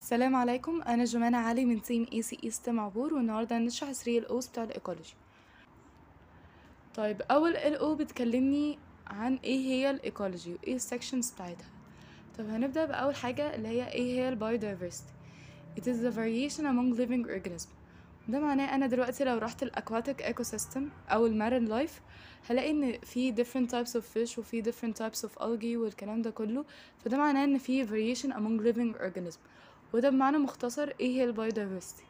السلام عليكم انا جمانة علي من تيم اي سي اي ستيم عبور والنهارده هنشرح 3 ال اوز بتاع الايكولوجي طيب اول ال او بتكلمني عن ايه هي الايكولوجي وايه السكشنز بتاعتها طب هنبدا باول حاجه اللي هي ايه هي البايودايفرستي it is the variation among living organisms ده معناه انا دلوقتي لو رحت الاكواتيك ايكو سيستم او المارين لايف هلاقي ان في different types of fish وفي different types of algae والكلام ده كله فده معناه ان في variation among living organisms وده بمعنى مختصر ايه هي البايودايفرستي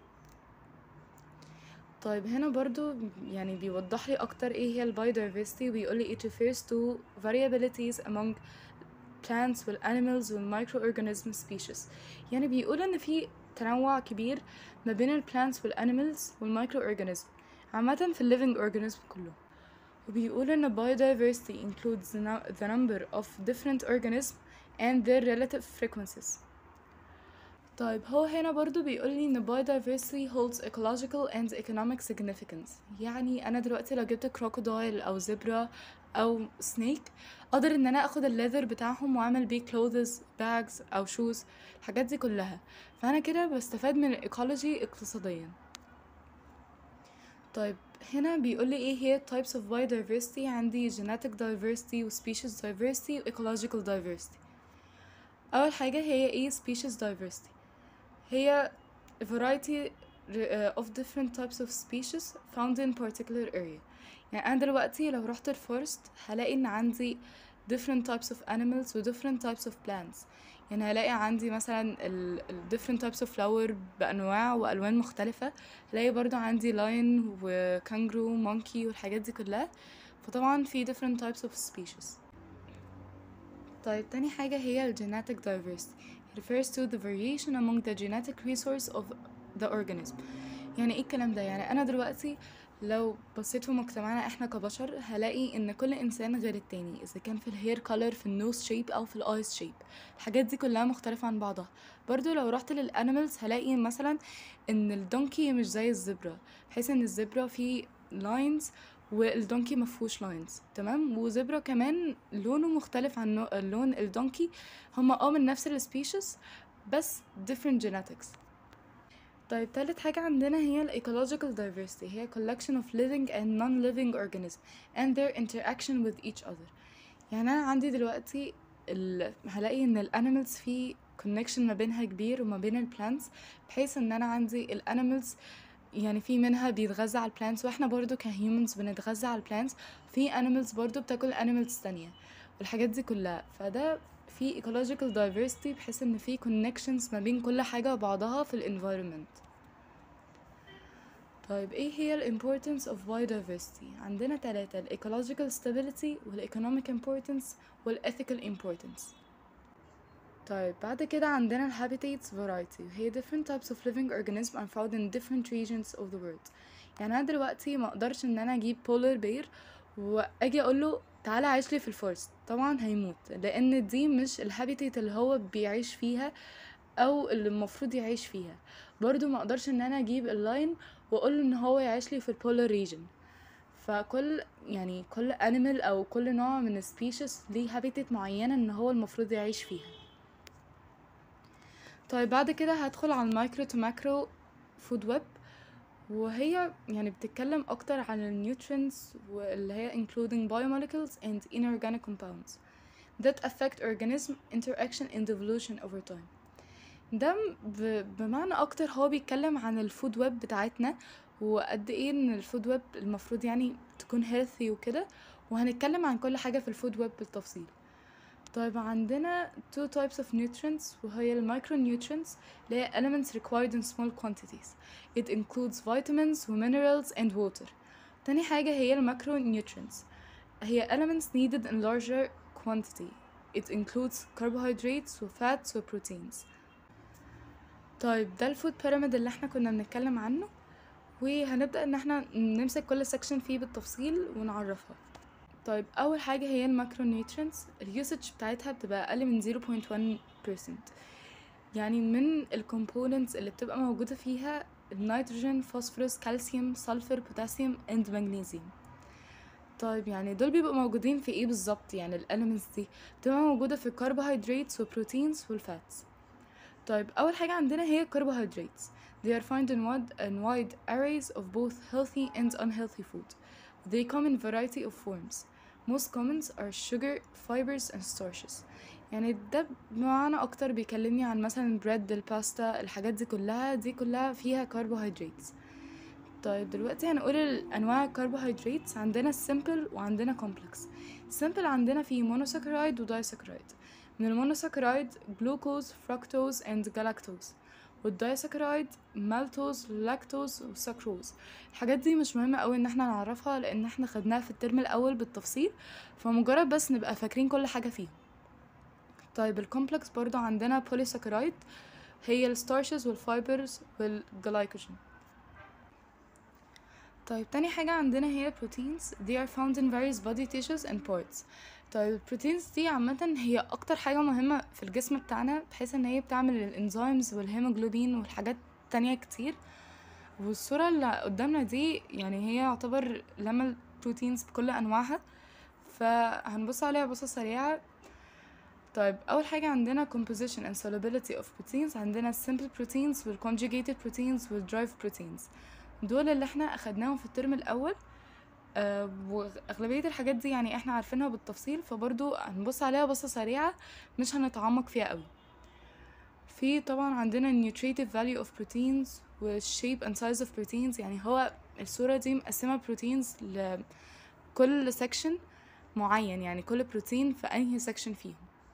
طيب هنا برضو يعني بيوضح لي اكتر ايه هي البايودايفرستي وبيقول لي it refers to variabilities among plants والanimals والmicroorganism species يعني بيقول ان في تنوع كبير ما بين البلانتس والانيمالز والمايكرو عامة في الليفينج organism كله وبيقول ان biodiversity includes the nu- the number of different organisms and their relative frequencies طيب هو هنا برضو بيقول لي ان biodiversity holds ecological and economic significance يعني انا دلوقتي لو جبت كروكودايل او زبرة او سنيك اقدر ان انا اخد الليذر بتاعهم واعمل بيه clothes bags او shoes الحاجات دي كلها فانا كده بستفاد من الايكولوجي اقتصاديا طيب هنا بيقول لي ايه هي types of biodiversity عندي genetic diversity و species diversity و ecological diversity اول حاجة هي ايه species diversity هي a variety uh, of different types of species found in particular area يعني انا دلوقتي لو رحت الفورست هلاقي ان عندي different types of animals و different types of plants يعني هلاقي عندي مثلا ال ال different types of flower بأنواع وألوان مختلفة هلاقي برضو عندي lion وكانجرو monkey والحاجات دي كلها فطبعا في different types of species طيب تاني حاجة هي ال genetic diversity It refers to the variation among the genetic resource of the organism يعني ايه الكلام ده يعني انا دلوقتي لو بصيت في مجتمعنا احنا كبشر هلاقي ان كل انسان غير التاني اذا كان في الهير كولر في النوز شيب او في الايس شيب الحاجات دي كلها مختلفة عن بعضها برضو لو رحت للانيمالز هلاقي مثلا ان الدونكي مش زي الزبرة بحيث ان الزبرة فيه لاينز والدونكي مفهوش لاينز تمام وزبرة كمان لونه مختلف عن نوع- لون الدونكي هما اه من نفس السبيشيز بس different genetics طيب تالت حاجة عندنا هي ال ecological diversity هي collection of living and non-living organisms and their interaction with each other يعني أنا عندي دلوقتي ال... هلاقي إن ال animals في connection ما بينها كبير وما بين ال plants بحيث إن أنا عندي ال animals يعني في منها بيتغذى على البلانتس واحنا برضو كهيومنز بنتغذى على البلانتس في animals برضو بتاكل animals تانية والحاجات دي كلها فده في ecological diversity بحيث ان في connections ما بين كل حاجة وبعضها في ال environment طيب ايه هي ال importance of biodiversity عندنا تلاتة ال ecological stability وال economic importance وال ethical importance طيب بعد كده عندنا ال habitats variety وهي different types of living organisms are found in different regions of the world يعني انا دلوقتي ما اقدرش ان انا اجيب polar bear واجي اقول له تعالى عيش لي في الفورست طبعا هيموت لان دي مش الهابيتات اللي هو بيعيش فيها او اللي المفروض يعيش فيها برضو ما اقدرش ان انا اجيب اللاين واقول له ان هو يعيش لي في البولار ريجن فكل يعني كل انيمال او كل نوع من السبيشيز ليه هابيتات معينه ان هو المفروض يعيش فيها طيب بعد كده هدخل على المايكرو تو ماكرو فود ويب وهي يعني بتتكلم اكتر عن النيوترينز واللي هي including biomolecules and inorganic compounds that affect organism interaction and evolution over time ده ب- بمعنى اكتر هو بيتكلم عن الفود ويب بتاعتنا وقد ايه ان الفود ويب المفروض يعني تكون healthy وكده وهنتكلم عن كل حاجة في الفود ويب بالتفصيل طيب عندنا two types of nutrients وهي ال micronutrients اللي هي elements required in small quantities it includes vitamins و minerals and water تاني حاجة هي ال macronutrients هي elements needed in larger quantity it includes carbohydrates و fats و proteins طيب ده الفود pyramid اللي احنا كنا بنتكلم عنه وهنبدأ ان احنا نمسك كل section فيه بالتفصيل ونعرفها طيب اول حاجه هي الماكرو نيوترينتس اليوسج بتاعتها بتبقى اقل من 0.1% يعني من الكومبوننتس اللي بتبقى موجوده فيها النيتروجين فوسفورس كالسيوم سلفر بوتاسيوم اند مغنيسيوم طيب يعني دول بيبقوا موجودين في ايه بالظبط يعني الاليمنتس دي بتبقى موجوده في الكربوهيدراتس والبروتينز والفاتس طيب أول حاجة عندنا هي carbohydrates they are found in wide, in wide arrays of both healthy and unhealthy food they come in variety of forms most common are sugar fibers and starches يعني ده بمعنى أكتر بيكلمني عن مثلا البريد الباستا الحاجات دي كلها دي كلها فيها carbohydrates طيب دلوقتي هنقول الأنواع الكربوهيدرات عندنا السيمبل وعندنا كومبلكس السيمبل عندنا فيه مونوساكرايد ودايساكرايد من المونوساكرايد جلوكوز فركتوز اند جلاكتوز والدايساكرايد مالتوز لاكتوز وسكروز الحاجات دي مش مهمة قوي ان احنا نعرفها لان احنا خدناها في الترم الاول بالتفصيل فمجرد بس نبقى فاكرين كل حاجة فيهم طيب الكومبلكس برضو عندنا بوليساكرايد هي الستارشز والفايبرز والجلايكوجين طيب تاني حاجة عندنا هي proteins they are found in various body tissues and parts طيب البروتينز دي عامة هي أكتر حاجة مهمة في الجسم بتاعنا بحيث إن هي بتعمل الإنزيمز والهيموجلوبين والحاجات تانية كتير والصورة اللي قدامنا دي يعني هي يعتبر لما البروتينز بكل أنواعها فهنبص عليها بصة سريعة طيب أول حاجة عندنا composition and solubility of proteins عندنا simple proteins وال conjugated proteins وال drive proteins دول اللي احنا أخدناهم في الترم الأول آه وأغلبية الحاجات دي يعني احنا عارفينها بالتفصيل فبرضو هنبص عليها بصة سريعة مش هنتعمق فيها قوي في طبعا عندنا nutritive value of proteins و shape and size of proteins يعني هو الصورة دي مقسمة proteins لكل section معين يعني كل بروتين في أنهي section فيهم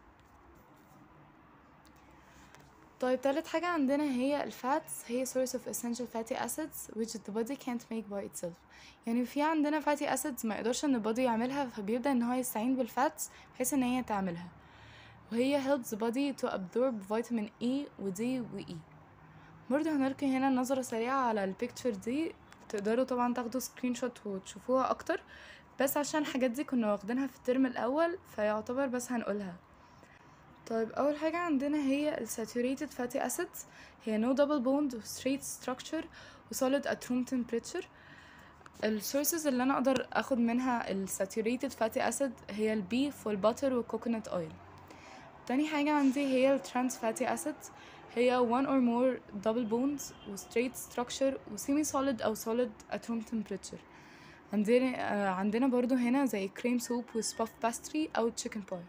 طيب تالت حاجة عندنا هي الفاتس هي source of essential fatty acids which the body can't make by itself يعني في عندنا fatty acids ما يقدرش ان البادي يعملها فبيبدأ ان هو يستعين بالفاتس بحيث ان هي تعملها وهي helps the body to absorb vitamin E و D و E برضه هنلقي هنا نظرة سريعة على البيكتشر دي تقدروا طبعا تاخدوا سكرين شوت وتشوفوها اكتر بس عشان الحاجات دي كنا واخدينها في الترم الاول فيعتبر بس هنقولها طيب اول حاجه عندنا هي ال saturated fatty acids هي no double bond و straight structure و solid at room temperature ال sources اللي انا اقدر اخد منها ال saturated fatty acid هي ال beef وال butter و coconut oil تاني حاجة عندي هي ال trans fatty acids هي one or more double bonds و straight structure و semi solid أو solid at room temperature عندنا آه عندنا برضو هنا زي cream soup و puff pastry أو chicken pie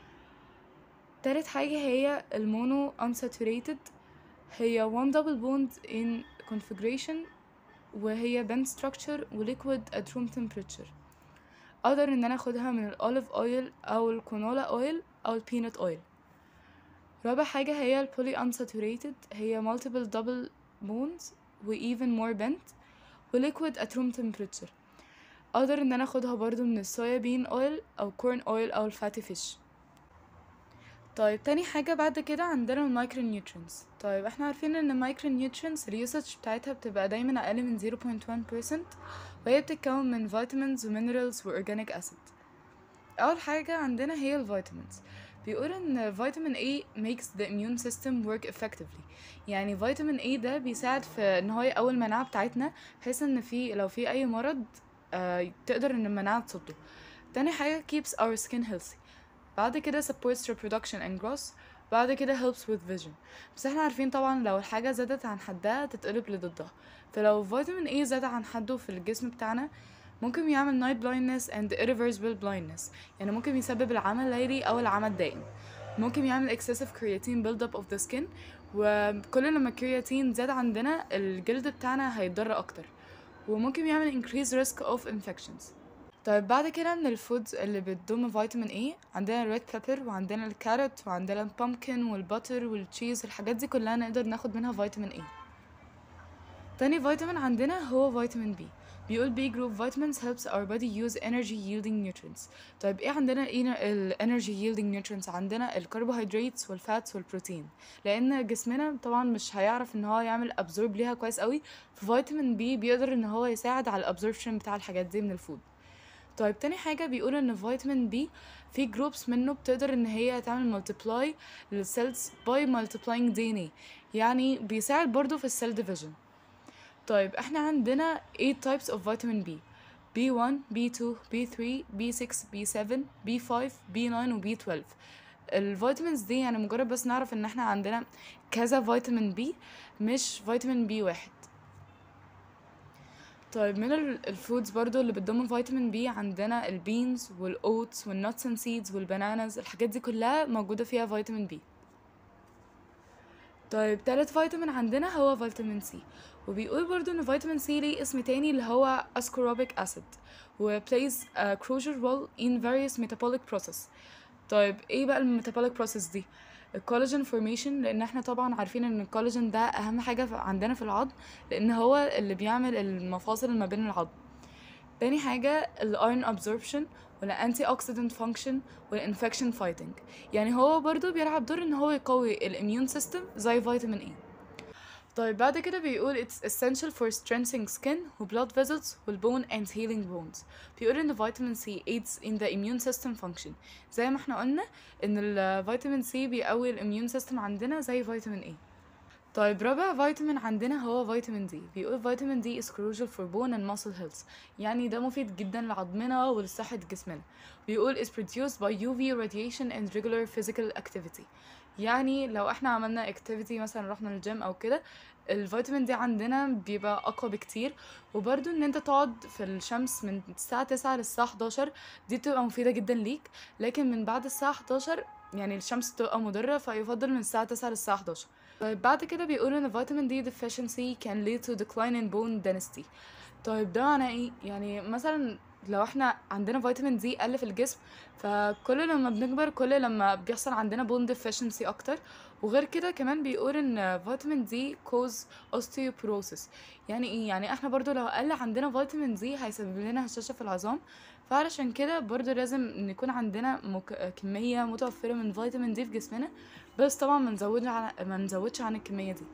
تالت حاجة هي المونو unsaturated هي one double bond in configuration وهي band structure و liquid at room temperature اقدر ان انا اخدها من الاوليف اويل او الكونولا اويل او البينات اويل رابع حاجة هي ال poly unsaturated هي multiple double bonds و even more bent و liquid at room temperature اقدر ان انا اخدها برضو من الصويا بين اويل او corn اويل او الفاتي فيش طيب تاني حاجة بعد كده عندنا المايكرو نيوترينز طيب احنا عارفين ان المايكرو نيوترينز اليوسج بتاعتها بتبقى دايما اقل من 0.1% وهي بتتكون من فيتامينز ومينرالز واورجانيك اسيد اول حاجة عندنا هي الفيتامينز بيقول ان فيتامين A makes the immune system work effectively يعني فيتامين A ده بيساعد في ان هو يقوي المناعة بتاعتنا بحيث ان في لو في اي مرض آه تقدر ان المناعة تصده تاني حاجة keeps our skin healthy بعد كده supports reproduction and growth بعد كده helps with vision بس احنا عارفين طبعا لو الحاجة زادت عن حدها تتقلب لضدها فلو فيتامين A زاد عن حده في الجسم بتاعنا ممكن يعمل night blindness and irreversible blindness يعني ممكن يسبب العمى الليلي أو العمى الدائم ممكن يعمل excessive creatine build up of the skin وكل لما الكرياتين زاد عندنا الجلد بتاعنا هيتضر أكتر وممكن يعمل increased risk of infections طيب بعد كده من الفودز اللي بتضم فيتامين اي عندنا الريد بيبر وعندنا الكاروت وعندنا البامكن والباتر والتشيز الحاجات دي كلها نقدر ناخد منها فيتامين اي تاني فيتامين عندنا هو فيتامين بي بيقول بي جروب vitamins helps our body use energy yielding nutrients طيب ايه عندنا ال energy yielding nutrients عندنا الكربوهيدرات والفاتس والبروتين لان جسمنا طبعا مش هيعرف ان هو يعمل absorb ليها كويس قوي ففيتامين بي بيقدر ان هو يساعد على الابزوربشن بتاع الحاجات دي من الفود طيب تاني حاجة بيقول ان فيتامين بي في جروبس منه بتقدر ان هي تعمل مالتيبلاي للسيلز باي مالتيبلاينج دي ان اي يعني بيساعد برضو في السيل ديفيجن طيب احنا عندنا 8 types of vitamin B B1 B2 B3 B6 B7 B5 B9 و B12 الفيتامينز دي يعني مجرد بس نعرف ان احنا عندنا كذا فيتامين بي مش فيتامين بي واحد طيب من ال- الفودز برضو اللي بتضم فيتامين بي عندنا البينز والاوتس والنتس اند سيدز والبنانز الحاجات دي كلها موجودة فيها فيتامين بي طيب تالت فيتامين عندنا هو فيتامين سي وبيقول برضو ان فيتامين سي ليه اسم تاني اللي هو ascorbic acid و plays a crucial role in various metabolic process طيب ايه بقى الميتابوليك بروسيس دي الكولاجين فورميشن لان احنا طبعا عارفين ان الكولاجين ده اهم حاجه في- عندنا في العظم لان هو اللي بيعمل المفاصل ما بين العظم تاني حاجه الايرون ابزوربشن والانتي اوكسيدنت فانكشن والانفكشن فايتنج يعني هو برضو بيلعب دور ان هو يقوي الاميون سيستم زي فيتامين اي طيب بعد كده بيقول it's essential for strengthening skin و blood vessels وال bone and healing bones بيقول ان فيتامين سي aids in the immune system function زي ما احنا قلنا ان الفيتامين سي بيقوي الاميون سيستم عندنا زي فيتامين اي طيب رابع فيتامين عندنا هو فيتامين دي بيقول فيتامين دي is crucial for bone and muscle health يعني ده مفيد جدا لعظمنا ولصحة جسمنا بيقول is produced by UV radiation and regular physical activity يعني لو احنا عملنا activity مثلا رحنا الجيم او كده الفيتامين دي عندنا بيبقى اقوى بكتير وبرده ان انت تقعد في الشمس من الساعة 9 للساعة 11 دي بتبقى مفيدة جدا ليك لكن من بعد الساعة 11 يعني الشمس بتبقى مضرة فيفضل من الساعة 9 للساعة 11 طيب بعد كده بيقولوا ان فيتامين دي deficiency can lead to decline in bone density طيب ده معناه ايه يعني مثلا لو احنا عندنا فيتامين دي قل في الجسم فكل لما بنكبر كل لما بيحصل عندنا بون deficiency اكتر وغير كده كمان بيقول ان فيتامين دي cause osteoporosis يعني ايه يعني احنا برضو لو قل عندنا فيتامين دي هيسبب لنا هشاشة في العظام فعلشان كده برضو لازم نكون عندنا مك... كمية متوفرة من فيتامين دي في جسمنا بس طبعا ما نزودش عن ما نزودش عن الكمية دي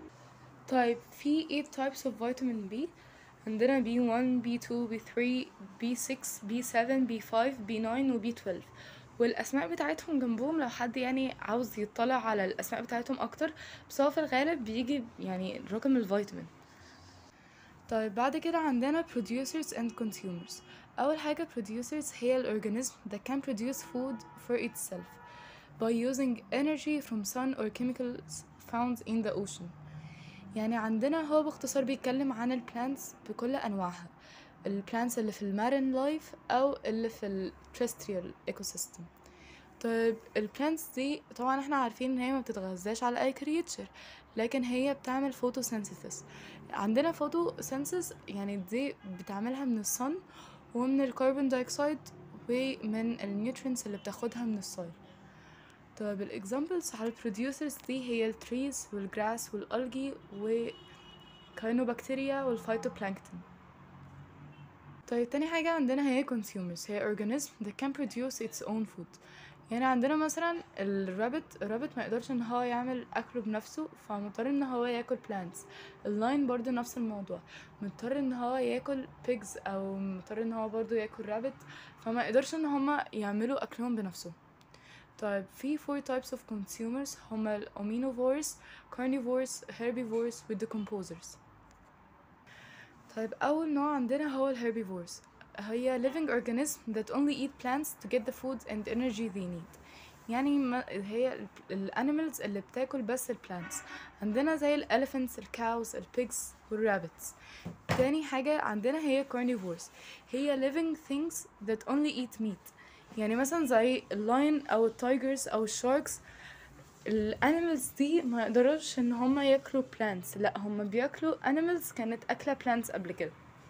طيب في 8 types of vitamin B عندنا B1 B2 B3 B6 B7 B5 B9 و B12 والأسماء بتاعتهم جنبهم لو حد يعني عاوز يطلع على الأسماء بتاعتهم أكتر بس هو في الغالب بيجي يعني رقم الفيتامين طيب بعد كده عندنا producers and consumers أول حاجة producers هي الأورجانيزم that can produce food for itself by using energy from sun or chemicals found in the ocean يعني عندنا هو باختصار بيتكلم عن البلانتس بكل أنواعها البلانتس اللي في المارين لايف أو اللي في التريستريال ايكو سيستم طيب البلانتس دي طبعا احنا عارفين ان هي ما بتتغذاش على اي كريتشر لكن هي بتعمل فوتوسينثيسيس عندنا فوتوسينثيسيس يعني دي بتعملها من الصن ومن الكربون دايوكسيد ومن النيوترينز اللي بتاخدها من السويل طيب الاكزامبلز على البروديوسرز دي هي التريز والجراس والالجي وكاينوبكتيريا والفيتوبلانكتون طيب تاني حاجة عندنا هي consumers هي organism that can produce its own food يعني عندنا مثلا الرابت الرابت ما يقدرش ان هو يعمل اكله بنفسه فمضطر ان هو ياكل plants اللاين برضو نفس الموضوع مضطر ان هو ياكل pigs او مضطر ان هو برضو ياكل رابت فما يقدرش ان هما يعملوا اكلهم بنفسهم طيب في four types of consumers هما ال omnivores, carnivores, herbivores و decomposers طيب أول نوع عندنا هو ال herbivores هي living organism that only eat plants to get the food and energy they need يعني ما هي ال ال animals اللي بتاكل بس ال plants عندنا زي ال elephants, ال cows, ال pigs وال rabbits تاني حاجة عندنا هي carnivores هي living things that only eat meat يعني مثلا زي اللاين او التايجرز او الشاركس الانيمالز دي ما يقدروش ان هما ياكلوا plants لا هما بياكلوا animals كانت اكله plants قبل كده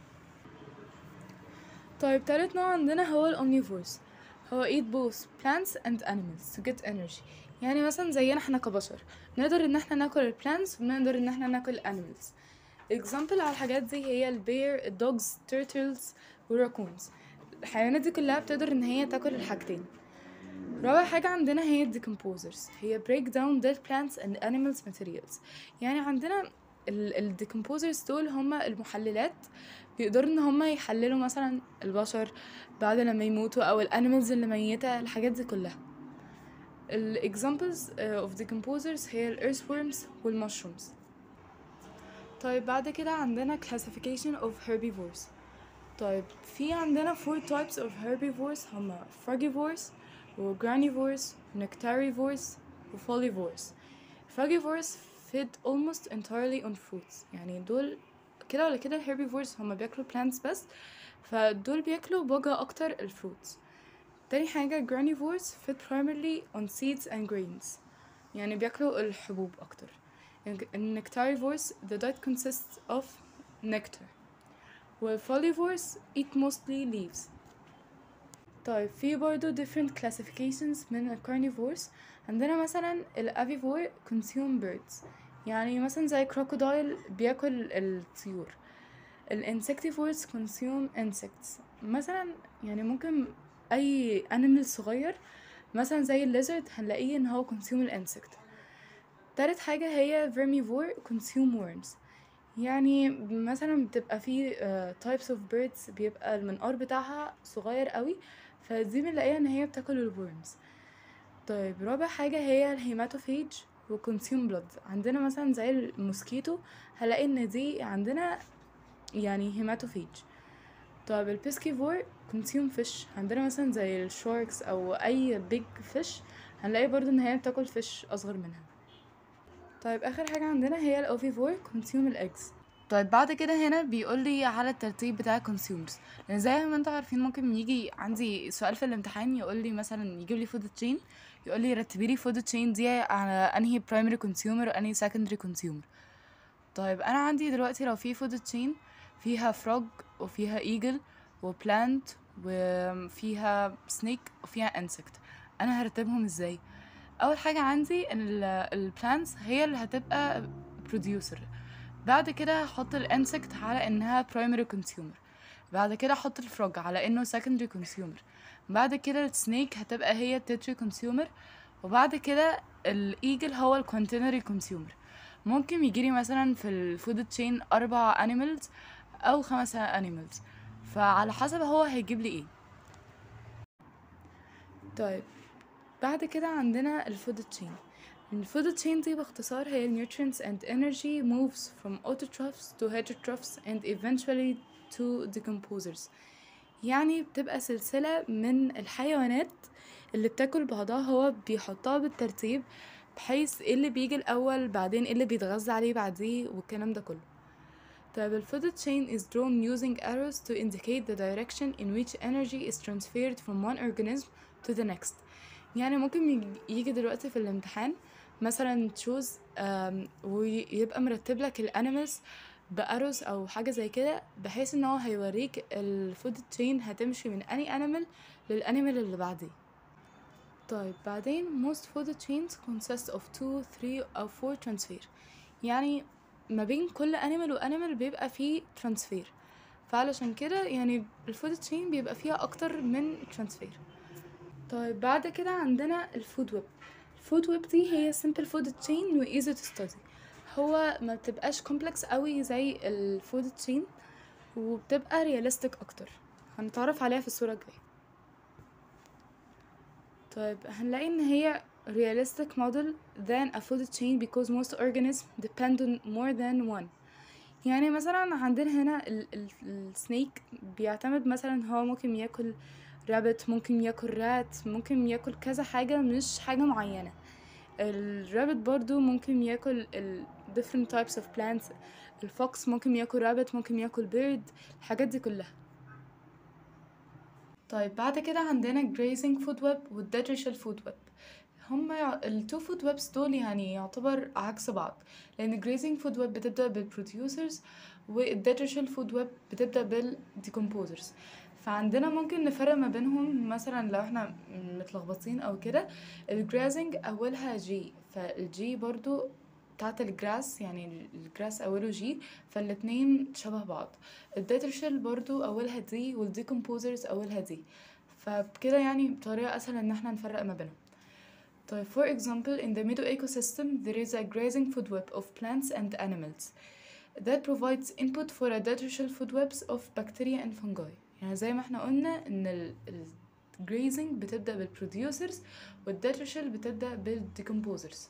طيب تالت نوع عندنا هو الأومنيفورس هو eat both plants and animals to get energy يعني مثلا زينا احنا كبشر نقدر ان احنا ناكل البلانتس ونقدر ان احنا ناكل الانيمالز example على الحاجات دي هي البير الدوجز تيرتلز والراكونز الحيوانات دي كلها بتقدر ان هي تاكل الحاجتين رابع حاجة عندنا هي ال decomposers هي break down dead plants and animals materials يعني عندنا ال ال decomposers دول هما المحللات بيقدروا ان هما يحللوا مثلا البشر بعد لما يموتوا او الانيمالز اللي ميتة الحاجات دي كلها ال examples uh, of decomposers هي ال earthworms وال mushrooms طيب بعد كده عندنا classification of herbivores طيب في عندنا four types of herbivores هما frugivores وجرانيفورس ونكتاريفورس وفوليفورس frugivores feed almost entirely on fruits يعني دول كده ولا كده herbivores هما بياكلوا plants بس فدول بياكلوا بوجة أكتر الفروتس تاني حاجة granivores feed primarily on seeds and grains يعني بياكلوا الحبوب أكتر النكتاريفورس the diet consists of nectar والfolivores eat mostly leaves طيب في برضه different classifications من ال carnivores عندنا مثلا الافيفور consume birds يعني مثلا زي crocodile بياكل الطيور الانسكتيفورز consume insects مثلا يعني ممكن اي animal صغير مثلا زي الليزرد هنلاقيه ان هو consume الانسكت تالت حاجة هي vermivore consume worms يعني مثلا بتبقى في uh, types of birds بيبقى المنقار بتاعها صغير قوي فدي بنلاقيها ان هي بتاكل الورمز طيب رابع حاجة هي الهيماتوفيج وكونسيوم بلود عندنا مثلا زي الموسكيتو هلاقي ان دي عندنا يعني هيماتوفيج طيب البيسكيفور كونسيوم فيش عندنا مثلا زي الشاركس او اي بيج فيش هنلاقي برضو ان هي بتاكل فيش اصغر منها طيب اخر حاجة عندنا هي الاوفيفور كونسيوم الاجز طيب بعد كده هنا بيقول لي على الترتيب بتاع consumers لان زي ما انتوا عارفين ممكن يجي عندي سؤال في الامتحان يقول لي مثلا يجيب لي فود تشين يقول لي رتبي لي فود تشين دي على انهي primary consumer وانهي secondary consumer طيب انا عندي دلوقتي لو في فود تشين فيها فروج وفيها ايجل وبلانت وفيها سنيك وفيها انسكت انا هرتبهم ازاي اول حاجه عندي البلانتس هي اللي هتبقى producer بعد كده هحط الانسكت على انها primary consumer بعد كده احط الفروج على انه secondary consumer بعد كده السنيك هتبقى هي tertiary consumer وبعد كده الايجل هو الكونتينري consumer ممكن يجيلي مثلا في الفود تشين اربع animals او خمسة animals فعلى حسب هو هيجيب لي ايه طيب بعد كده عندنا الفود تشين الفود تشين دي باختصار هي nutrients and energy moves from autotrophs to heterotrophs and eventually to decomposers يعني بتبقى سلسلة من الحيوانات اللي بتاكل بعضها هو بيحطها بالترتيب بحيث ايه اللي بيجي الأول بعدين ايه اللي بيتغذى عليه بعديه والكلام ده كله طيب الفود chain is drawn using arrows to indicate the direction in which energy is transferred from one organism to the next يعني ممكن يجي دلوقتي في الامتحان مثلا تشوز ويبقى مرتب لك الانيمالز باروز او حاجه زي كده بحيث ان هو هيوريك الفود تشين هتمشي من اني انيمال للانيمال اللي بعديه طيب بعدين most food chains consist of two, three أو four transfer يعني ما بين كل انيمال وانيمال بيبقى فيه ترانسفير فعلشان كده يعني الفود تشين بيبقى فيها اكتر من ترانسفير طيب بعد كده عندنا الفود ويب الفود ويب دي هي simple food chain و easy to study هو ما بتبقاش كومبلكس قوي زي الفود تشين وبتبقى رياليستيك اكتر هنتعرف عليها في الصورة الجاية طيب هنلاقي ان هي realistic model than a food chain because most organisms depend on more than one يعني مثلا عندنا هنا السنيك بيعتمد مثلا هو ممكن ياكل رابت ممكن ياكل رات ممكن ياكل كذا حاجة مش حاجة معينة الرابت برضو ممكن ياكل ال different types of plants الفوكس ممكن ياكل رابت ممكن ياكل بيرد الحاجات دي كلها طيب بعد كده عندنا grazing food web والdetrital food web هما التو فود ويبس دول يعني يعتبر عكس بعض لان grazing food web بتبدأ بالبروديوسرز والdetrital food web بتبدأ بالديكمبوزرز فعندنا ممكن نفرق ما بينهم مثلا لو احنا متلخبطين او كده الجرازنج اولها جي فالجي برضو بتاعت الجراس يعني الجراس اوله جي فالاتنين شبه بعض الداترشل برضو اولها دي والديكمبوزرز اولها دي فبكده يعني بطريقة اسهل ان احنا نفرق ما بينهم طيب for example in the meadow ecosystem there is a grazing food web of plants and animals that provides input for a detrital food webs of bacteria and fungi يعني زي ما احنا قلنا ان ال grazing بتبدأ بالبروديوسرز والداترشل بتبدأ بالديكمبوزرز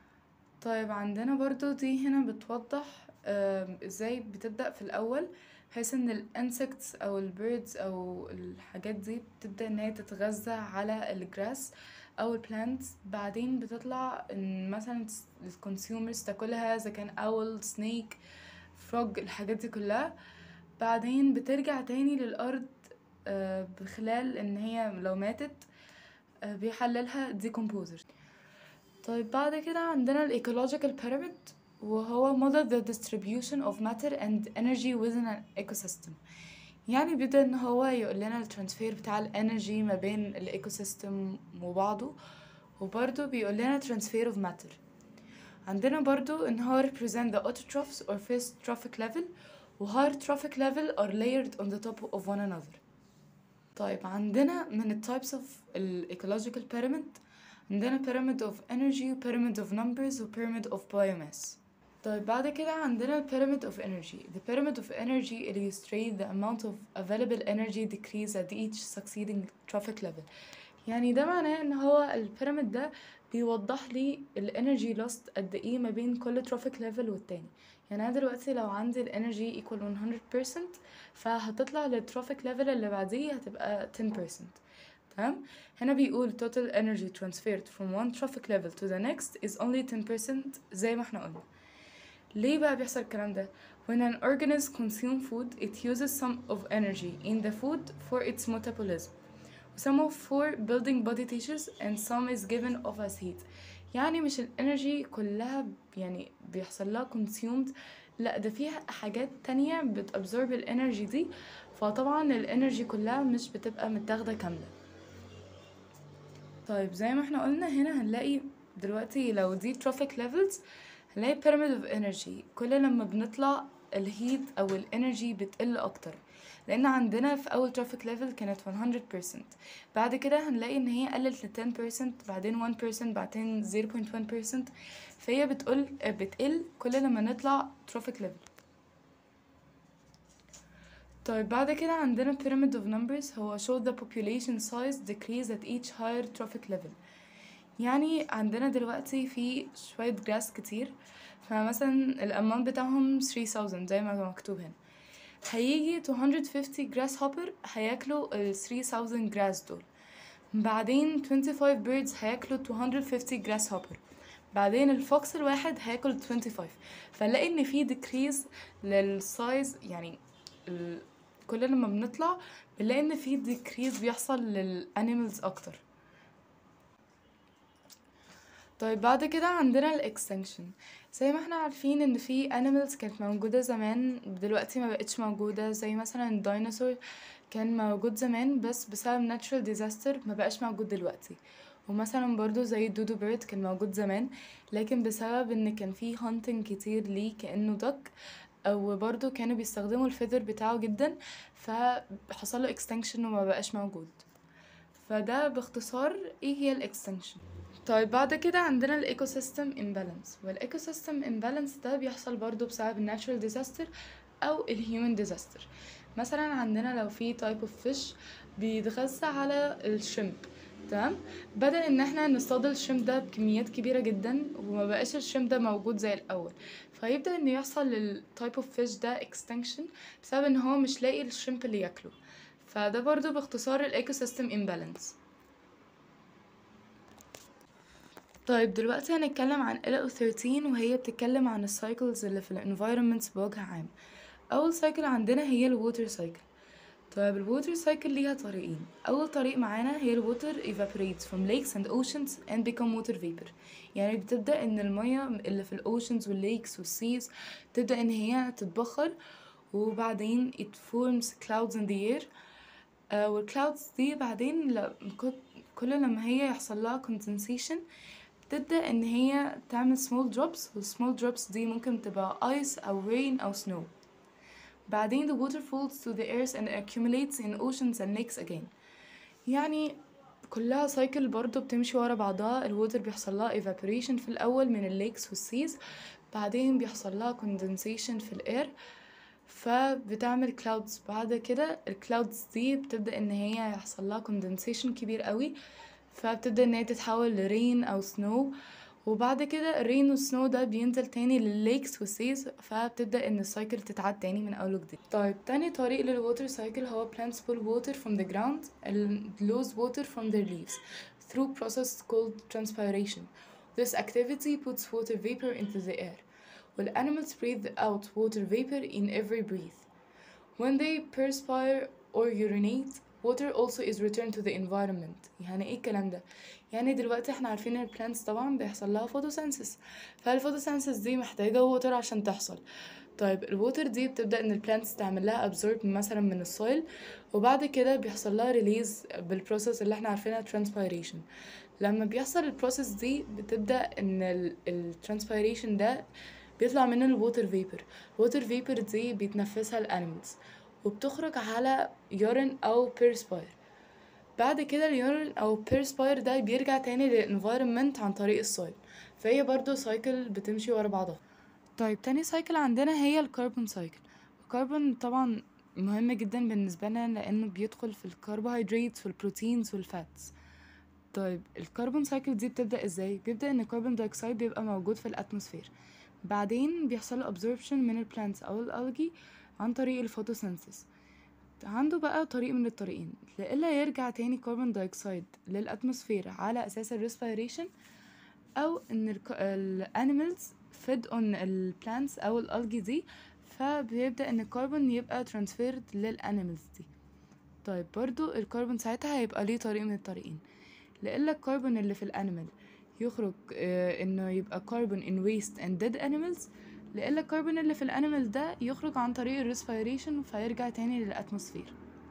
طيب عندنا برضو دي هنا بتوضح ازاي بتبدأ في الأول بحيث ان الانسكتس او البيردز او الحاجات دي بتبدأ ان هي تتغذى على الجراس او البلانتس بعدين بتطلع ان مثلا الكونسيومرز تاكلها اذا كان اول سنيك فروج الحاجات دي كلها بعدين بترجع تاني للارض آه، بخلال ان هي لو ماتت آه، بيحللها decomposer طيب بعد كده عندنا ال ecological pyramid وهو model the distribution of matter and energy within an ecosystem يعني بيبدأ ان هو يقول لنا الترانسفير بتاع الانرجي ما بين الايكو سيستم وبعضه وبرضه بيقول لنا transfer of matter عندنا برضو ان هو represent the autotrophs or first trophic level و higher trophic level are layered on the top of one another طيب عندنا من ال types of ال ecological pyramid عندنا pyramid of energy و pyramid of numbers و pyramid of biomass طيب بعد كده عندنا ال pyramid of energy the pyramid of energy illustrates the amount of available energy decrease at each succeeding trophic level يعني ده معناه ان هو البيراميد ده بيوضح لي الانرجي لوست قد ايه ما بين كل ترافيك ليفل والتاني يعني انا دلوقتي لو عندي الانرجي ايكوال 100% فهتطلع للترافيك ليفل اللي بعديه هتبقى 10% تمام هنا بيقول total energy transferred from one traffic level to the next is only 10% زي ما احنا قلنا ليه بقى بيحصل الكلام ده when an organism consume food it uses some of energy in the food for its metabolism some of for building body tissues and some is given off as heat يعني مش الانرجي كلها يعني بيحصل لها consumed لا ده فيها حاجات تانية بتابزورب الانرجي دي فطبعا الانرجي كلها مش بتبقى متاخدة كاملة طيب زي ما احنا قلنا هنا هنلاقي دلوقتي لو دي traffic levels هنلاقي pyramid of energy كل لما بنطلع الهيت او الانرجي بتقل اكتر لان عندنا في اول traffic level كانت 100% بعد كده هنلاقي ان هي قلت ل 10% بعدين 1% بعدين 0.1% فهي بتقل بتقل كل لما نطلع traffic level طيب بعد كده عندنا pyramid of numbers هو show the population size decrease at each higher traffic level يعني عندنا دلوقتي في شوية جراس كتير فمثلا الأمام بتاعهم 3000 زي ما مكتوب هنا هيجي 250 جراس هوبر هياكلوا ال 3000 جراس دول بعدين 25 birds هياكلوا 250 جراس هوبر بعدين الفوكس الواحد هياكل 25 فنلاقي ان في decrease للسايز يعني ال... كل لما بنطلع بنلاقي ان في decrease بيحصل للانيمالز اكتر طيب بعد كده عندنا الاكستنكشن زي ما احنا عارفين ان في animals كانت موجودة زمان دلوقتي ما بقتش موجودة زي مثلا الديناصور كان موجود زمان بس بسبب natural disaster ما بقاش موجود دلوقتي ومثلا برضو زي الدودو بيرد كان موجود زمان لكن بسبب ان كان في hunting كتير ليه كأنه duck او برضو كانوا بيستخدموا الفيذر بتاعه جدا فحصل له extinction وما بقاش موجود فده باختصار ايه هي الاكستنكشن طيب بعد كده عندنا الايكو سيستم امبالانس والايكو سيستم امبالانس ده بيحصل برضو بسبب الناتشرال ديزاستر او الهيومن ديزاستر مثلا عندنا لو في تايب اوف فيش بيتغذى على الشrimp تمام بدأ ان احنا نصطاد الشrimp ده بكميات كبيرة جدا وما بقاش الشrimp ده موجود زي الاول فيبدأ ان يحصل للتايب اوف فيش ده extinction بسبب ان هو مش لاقي الشrimp اللي ياكله فده برضو باختصار الايكو سيستم امبالانس طيب دلوقتي هنتكلم عن LO13 وهي بتتكلم عن السايكلز اللي في الانفايرمنت بوجه عام اول سايكل عندنا هي الووتر سايكل طيب الووتر سايكل ليها طريقين اول طريق معانا هي الووتر evaporates from lakes and oceans and become water vapor يعني بتبدا ان الميه اللي في الاوشنز والليكس والسيز تبدا ان هي تتبخر وبعدين it forms clouds in the air آه والكلاودز دي بعدين ل- كل لما هي يحصل لها condensation بتبدأ إن هي تعمل small drops وال small drops دي ممكن تبقى ice أو rain أو snow بعدين the water falls to the earth and accumulates in oceans and lakes again يعني كلها سايكل برضو بتمشي ورا بعضها الووتر بيحصل لها evaporation في الأول من الليكس والسيز بعدين بيحصل لها condensation في الاير فبتعمل كلاودز بعد كده الكلاودز دي بتبدأ ان هي يحصل لها condensation كبير قوي فبتبدأ ان هي تتحول لرين او سنو وبعد كده الرين والسنو ده بينزل تاني للليكس والسيز فبتبدأ ان السايكل تتعاد تاني من اول وجديد طيب تاني طريق للووتر سايكل هو plants pull water from the ground and lose water from their leaves through process called transpiration this activity puts water vapor into the air while animals breathe out water vapor in every breath when they perspire or urinate water also is returned to the environment يعني ايه الكلام ده يعني دلوقتي احنا عارفين ان البلانتس طبعا بيحصل لها فوتوسينثيس فالفوتوسينثيس دي محتاجه ووتر عشان تحصل طيب الووتر دي بتبدا ان البلانتس تعمل لها ابزورب مثلا من السويل وبعد كده بيحصل لها ريليز بالبروسيس اللي احنا عارفينها ترانسبيريشن لما بيحصل البروسيس دي بتبدا ان الترانسبيريشن ده بيطلع منه الووتر فيبر الووتر فيبر دي بيتنفسها الانيمالز وبتخرج على يورين او بيرسباير بعد كده اليورين او بيرسباير ده بيرجع تاني للانفايرمنت عن طريق السويل فهي برضو سايكل بتمشي ورا بعضها طيب تاني سايكل عندنا هي الكربون سايكل الكربون طبعا مهم جدا بالنسبة لنا لأنه بيدخل في الكربوهيدرات والبروتينز والفاتس طيب الكربون سايكل دي بتبدأ ازاي؟ بيبدأ ان الكربون دايوكسيد بيبقى موجود في الاتموسفير بعدين بيحصل له absorption من البلانتس او الالجي عن طريق الفوتوسينثيس عنده بقى طريق من الطريقين لإلا يرجع تاني كربون دايوكسيد للأتموسفير على أساس الريسبيريشن أو إن الأنيمالز فيد اون البلانتس أو الألجي دي فبيبدأ إن الكربون يبقى ترانسفيرد للأنيمالز دي طيب برضو الكربون ساعتها هيبقى ليه طريق من الطريقين لإلا الكربون اللي في الأنيمال يخرج آه إنه يبقى كربون in waste and dead animals لإلا الكربون اللي في الانيمال ده يخرج عن طريق الريسبيريشن فيرجع تاني للأتموسفير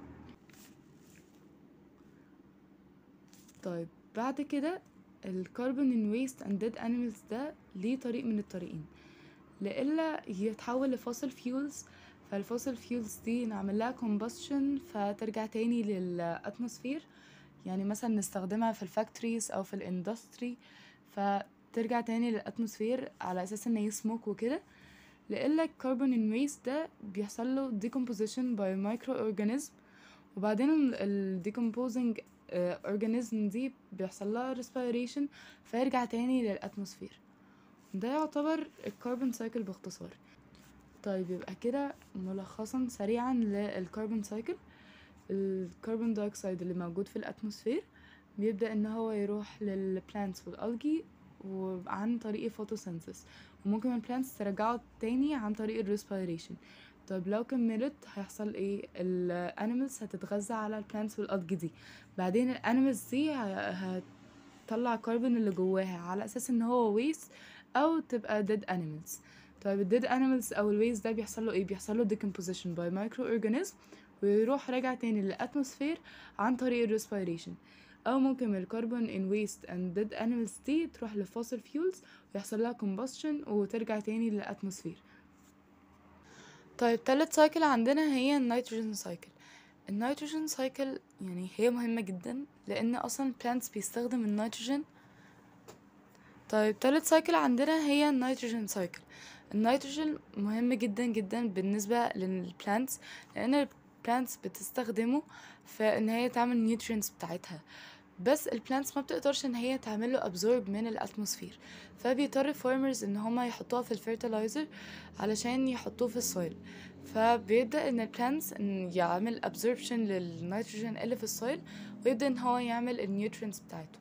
طيب بعد كده الكربون in waste and dead animals ده ليه طريق من الطريقين لإلا يتحول لفوسل فيولز فالفوسل فيولز دي نعمل لها combustion فترجع تاني للأتموسفير يعني مثلا نستخدمها في الفاكتوريز أو في الاندستري فترجع تاني للأتموسفير على أساس إن هي سموك وكده لإلا الكربون ان ويست ده بيحصل له decomposition by microorganism وبعدين ال decomposing organism دي بيحصل لها respiration فيرجع تاني للأتموسفير ده يعتبر الكربون سايكل باختصار طيب يبقى كده ملخصا سريعا للكربون سايكل الكربون دايوكسيد اللي موجود في الأتموسفير بيبدأ ان هو يروح للبلانتس والألجي وعن طريق الفوتوسينثيس وممكن البلانتس ترجعه تاني عن طريق الريسبيريشن طيب لو كملت هيحصل ايه الانيمالز هتتغذى على البلانتس والالجي دي بعدين الانيمالز دي هتطلع كربون اللي جواها على اساس ان هو ويست او تبقى dead animals طيب الديد animals او الويست ده بيحصل له ايه بيحصل له decomposition by microorganism ويروح راجع تاني للاتموسفير عن طريق الريسبيريشن او ممكن من الكربون in waste and dead animals دي تروح لفوسل فيولز ويحصل لها combustion وترجع تاني للاتموسفير طيب تالت سايكل عندنا هي النيتروجين سايكل النيتروجين سايكل يعني هي مهمة جدا لان اصلا plants بيستخدم النيتروجين طيب تالت سايكل عندنا هي النيتروجين سايكل النيتروجين مهم جدا جدا بالنسبة للبلانتس لان البلانتس بتستخدمه في ان هي تعمل نيوترينز بتاعتها بس البلانتس ما بتقدرش ان هي تعمل له ابزورب من الاتموسفير فبيضطر فارمرز ان هما يحطوها في الفيرتلايزر علشان يحطوه في السويل فبيبدا ان البلانتس ان يعمل ابزوربشن للنيتروجين اللي في السويل ويبدا ان هو يعمل النيوترينز بتاعته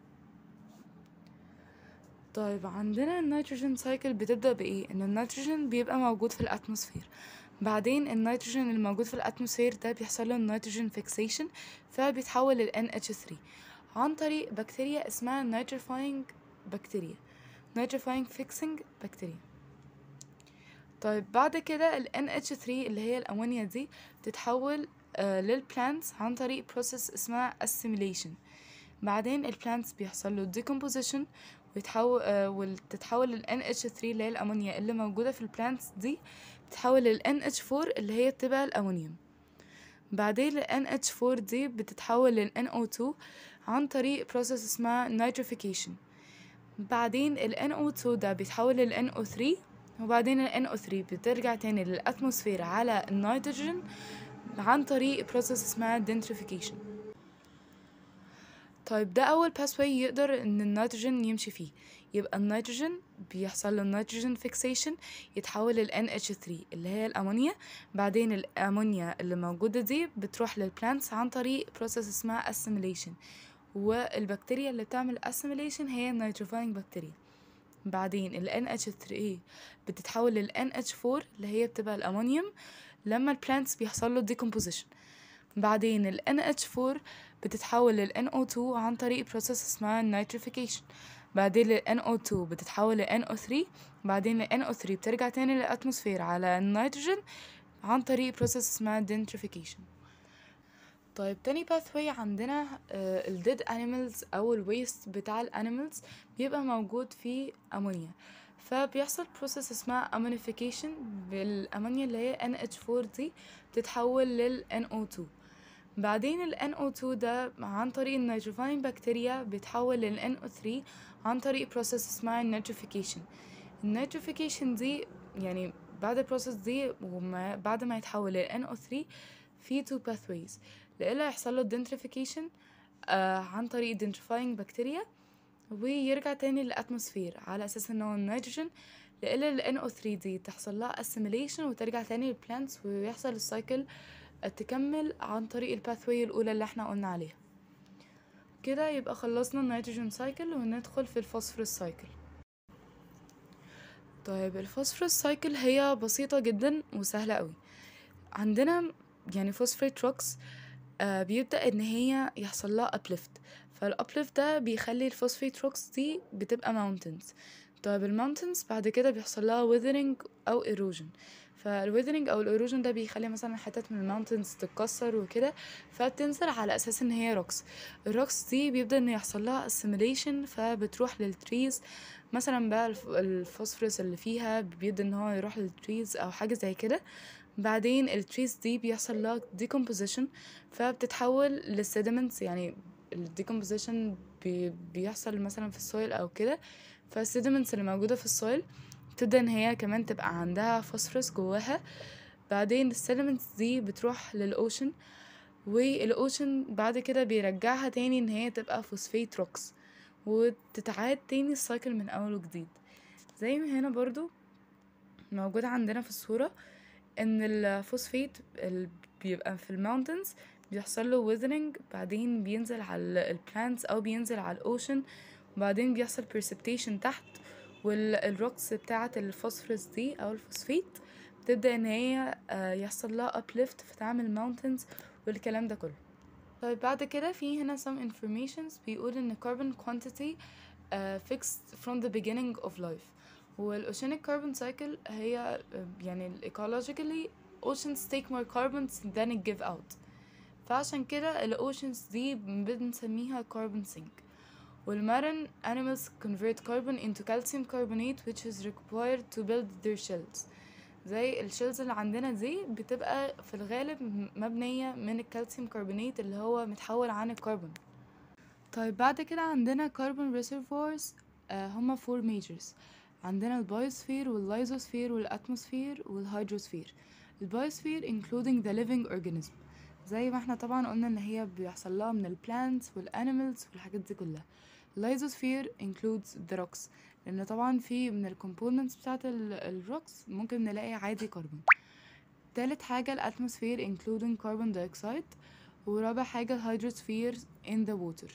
طيب عندنا النيتروجين سايكل بتبدا بايه ان النيتروجين بيبقى موجود في الاتموسفير بعدين النيتروجين الموجود في الاتموسفير ده بيحصل له النيتروجين فيكسيشن فبيتحول لل NH3 عن طريق بكتيريا اسمها نيتريفاينج بكتيريا نيتريفاينج فيكسنج بكتيريا طيب بعد كده ال NH3 اللي هي الأمونيا دي بتتحول آه للبلانتس عن طريق بروسيس اسمها assimilation بعدين البلانتس بيحصل له decomposition ويتحول آه وتتحول لل NH3 اللي هي الأمونيا اللي موجودة في البلانتس دي بتتحول لل NH4 اللي هي بتبقى الأمونيوم بعدين ال NH4 دي بتتحول لل NO2 عن طريق process اسمها nitrification بعدين ال NO2 ده بيتحول لل NO3 وبعدين ال NO3 بترجع تاني للأتموسفير على النيتروجين عن طريق process اسمها denitrification طيب ده أول pathway يقدر إن النيتروجين يمشي فيه يبقى النيتروجين بيحصل له النيتروجين فيكسيشن يتحول لل NH3 اللي هي الأمونيا بعدين الأمونيا اللي موجودة دي بتروح للبلانتس عن طريق بروسيس اسمها assimilation والبكتيريا اللي بتعمل assimilation هي النيتروفاينج بكتيريا بعدين ال NH3 بتتحول لل NH4 اللي هي بتبقى الأمونيوم لما البلانتس بيحصل له decomposition بعدين ال NH4 بتتحول لل NO2 عن طريق process اسمها nitrification بعدين ال NO2 بتتحول ل NO3 بعدين ال NO3 بترجع تاني للأتموسفير على النيتروجين عن طريق process اسمها denitrification طيب تاني pathway عندنا ال dead animals أو ال waste بتاع ال animals بيبقى موجود فيه أمونيا فبيحصل process اسمها ammonification بالأمونيا اللي هي NH4 دي بتتحول لل NO2 بعدين ال NO2 ده عن طريق النيتروفاين بكتيريا بيتحول لل NO3 عن طريق process اسمها النيتروفيكيشن النيتروفيكيشن دي يعني بعد البروسيس دي وما بعد ما يتحول لل NO3 في two pathways لإلا يحصل له denitrification آه عن طريق denitrifying بكتيريا ويرجع تاني للأتموسفير على أساس إن هو النيتروجين لإلا ال NO3 دي تحصل لها assimilation وترجع تاني للبلانتس ويحصل السايكل تكمل عن طريق الباثوي الأولى اللي احنا قلنا عليها كده يبقى خلصنا النيتروجين سايكل وندخل في الفوسفورس سايكل طيب الفوسفورس سايكل هي بسيطة جدا وسهلة قوي عندنا يعني فوسفوريت روكس آه بيبدأ ان هي يحصل لها uplift فالuplift ده بيخلي الفوسفيت روكس دي بتبقى mountains طيب الماونتنز بعد كده بيحصل لها withering او erosion فالويذرنج او الايروجن ده بيخلي مثلا حتت من الماونتنز تتكسر وكده فبتنزل على اساس ان هي روكس الروكس دي بيبدا ان يحصل لها اسيميليشن فبتروح للتريز مثلا بقى الفوسفورس اللي فيها بيبدا ان هو يروح للتريز او حاجه زي كده بعدين التريز دي بيحصل لها decomposition فبتتحول للسيدمنتس يعني الديكومبوزيشن بي بيحصل مثلا في السويل او كده فالسيدمنتس اللي موجوده في السويل تبدأ ان هي كمان تبقى عندها فوسفورس جواها بعدين السيلمنتس دي بتروح للأوشن والأوشن بعد كده بيرجعها تاني ان هي تبقى فوسفيت روكس وتتعاد تاني السايكل من اول وجديد زي ما هنا برضو موجود عندنا في الصورة ان الفوسفيت اللي بيبقى في الماونتنز بيحصل له ويذرنج بعدين بينزل على البلانتس او بينزل على الاوشن وبعدين بيحصل precipitation تحت والروكس بتاعة الفوسفورس دي أو الفوسفيت بتبدأ إن هي يحصل لها uplift فتعمل mountains والكلام ده كله طيب بعد كده في هنا some informations بيقول إن carbon quantity uh, fixed from the beginning of life والoceanic carbon cycle هي يعني ecologically oceans take more carbons than it give out فعشان كده الاوشنز دي بنسميها carbon sink والmarine animals convert carbon into calcium carbonate which is required to build their shells زي الشيلز اللي عندنا دي بتبقى في الغالب مبنية من الكالسيوم كربونات اللي هو متحول عن الكربون طيب بعد كده عندنا carbon reservoirs آه هما four majors عندنا البايوسفير واللايزوسفير والاتموسفير والهيدروسفير البايوسفير including the living organism زي ما احنا طبعا قلنا ان هي بيحصل لها من البلانتس والانيمالز والحاجات دي كلها اللايزوسفير includes the rocks لان طبعا في من الكومبوننتس بتاعت الروكس ممكن نلاقي عادي كربون تالت حاجة الاتموسفير including carbon dioxide ورابع حاجة الهيدروسفير in the water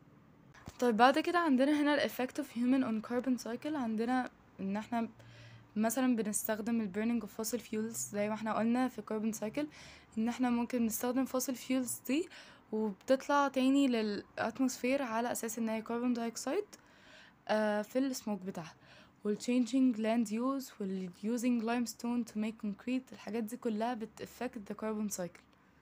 طيب بعد كده عندنا هنا ال effect of human on carbon cycle عندنا ان احنا مثلا بنستخدم ال burning of fossil fuels زي ما احنا قلنا في carbon cycle ان احنا ممكن نستخدم fossil fuels دي وبتطلع تاني للاتموسفير على اساس ان هي كربون دايوكسيد آه في السموك بتاعها والchanging land use وال using limestone to make concrete الحاجات دي كلها بت affect the carbon cycle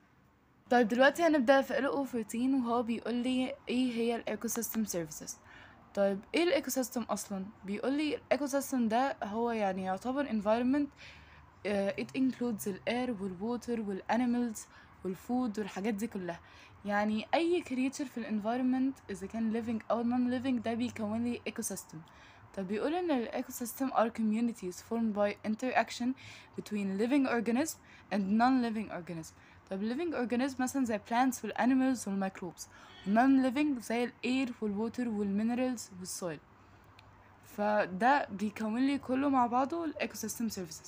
طيب دلوقتي هنبدأ في ال 14 وهو بيقول لي ايه هي الايكو سيستم سيرفيسز طيب ايه الايكو سيستم اصلا بيقول لي الايكو سيستم ده هو يعني يعتبر environment uh, it includes الاير والووتر والانيمالز والفود والحاجات دي كلها يعني اي كريتشر في الانفايرمنت اذا كان living او non living ده بيكون لي ايكو سيستم طب بيقول ان الايكو سيستم are communities formed by interaction between living organism and non-living organism طب living organism مثلا زي plants والانيمالز والميكروبس non living زي الاير والووتر والمينرالز والسويل فده بيكون لي كله مع بعضه الايكو سيستم سيرفيسز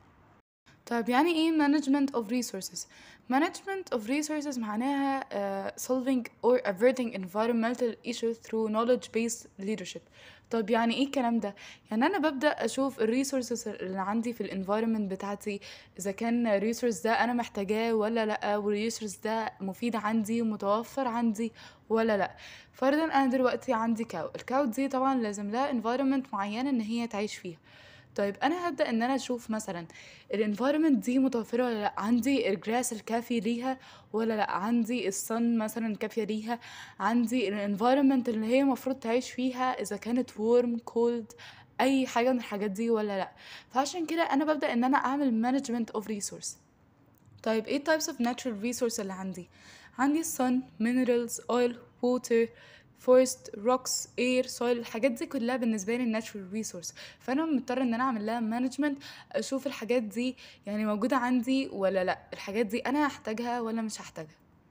طيب يعني ايه management of resources management of resources معناها uh, solving or averting environmental issues through knowledge based leadership طب يعني ايه الكلام ده يعني انا ببدا اشوف الريسورسز اللي عندي في الانفايرمنت بتاعتي اذا كان الريسورس ده انا محتاجاه ولا لا والريسورس ده مفيد عندي ومتوفر عندي ولا لا فرضا انا دلوقتي عندي كاو الكاو دي طبعا لازم لها انفايرمنت معينه ان هي تعيش فيها طيب انا هبدا ان انا اشوف مثلا الانفايرمنت دي متوفره ولا لا عندي الجراس الكافي ليها ولا لا عندي الصن مثلا كافيه ليها عندي الانفايرمنت اللي هي المفروض تعيش فيها اذا كانت warm cold اي حاجه من الحاجات دي ولا لا فعشان كده انا ببدا ان انا اعمل مانجمنت اوف ريسورس طيب ايه types of natural resource اللي عندي عندي sun minerals oil water forest rocks air soil الحاجات دي كلها بالنسبه لي natural resource فانا مضطر ان انا اعمل لها management اشوف الحاجات دي يعني موجوده عندي ولا لا الحاجات دي انا هحتاجها ولا مش هحتاجها